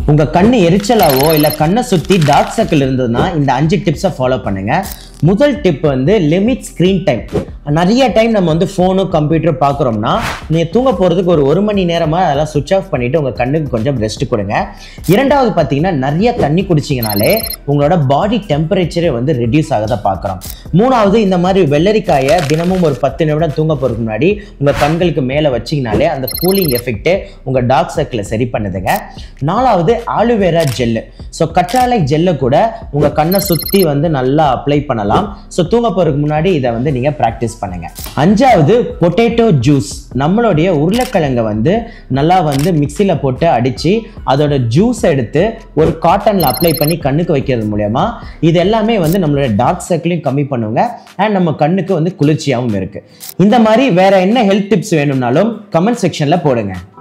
உங்க கண்ணு எரிச்சலாவோ இல்ல கண்ணை சுத்தி டார்க் சர்க்கிள் இருந்ததுன்னா இந்த அஞ்சு டிப்ஸை ஃபாலோ பண்ணுங்க முதல் டிப் வந்து லிமிட் ஸ்க்ரீன் டைம் நிறைய டைம் நம்ம வந்து ஃபோனு கம்ப்யூட்டர் பார்க்குறோம்னா நீங்கள் தூங்க போகிறதுக்கு ஒரு ஒரு மணி நேரமாக அதெல்லாம் சுவிட்ச் ஆஃப் பண்ணிவிட்டு உங்கள் கண்ணுக்கு கொஞ்சம் ரெஸ்ட் கொடுங்க இரண்டாவது பார்த்தீங்கன்னா நிறைய தண்ணி குடிச்சிங்கனாலே உங்களோட பாடி டெம்பரேச்சரே வந்து ரெடியூஸ் ஆகதை பார்க்குறோம் மூணாவது இந்த மாதிரி வெள்ளரிக்காயை தினமும் ஒரு பத்து நிமிடம் தூங்க போகிறதுக்கு முன்னாடி உங்கள் கண்களுக்கு மேலே வச்சிங்கனாலே அந்த கூலிங் எஃபெக்ட்டு உங்கள் டார்க் சர்க்கிளை சரி பண்ணுதுங்க நாலாவது ஆலுவேரா ஜெல்லு ஸோ கற்றாழை ஜெல்லை கூட உங்கள் கண்ணை சுற்றி வந்து நல்லா அப்ளை பண்ணலாம் ஸோ தூங்க போகிறதுக்கு முன்னாடி இதை வந்து நீங்கள் ப்ராக்டிஸ் பண்ணுங்க அஞ்சாவது பொட்டேட்டோ ஜூஸ் நம்மளுடைய உருளைக்கிழங்கை வந்து நல்லா வந்து மிக்சியில் போட்டு அடித்து அதோட ஜூஸ் எடுத்து ஒரு காட்டனில் அப்ளை பண்ணி கண்ணுக்கு வைக்கிறது மூலயமா இது எல்லாமே வந்து நம்மளோட டார்க் சர்க்கிளையும் கம்மி பண்ணுங்க அண்ட் நம்ம கண்ணுக்கு வந்து குளிர்ச்சியாகவும் இருக்குது இந்த மாதிரி வேற என்ன ஹெல்த் டிப்ஸ் வேணும்னாலும் கமெண்ட் செக்ஷனில் போடுங்க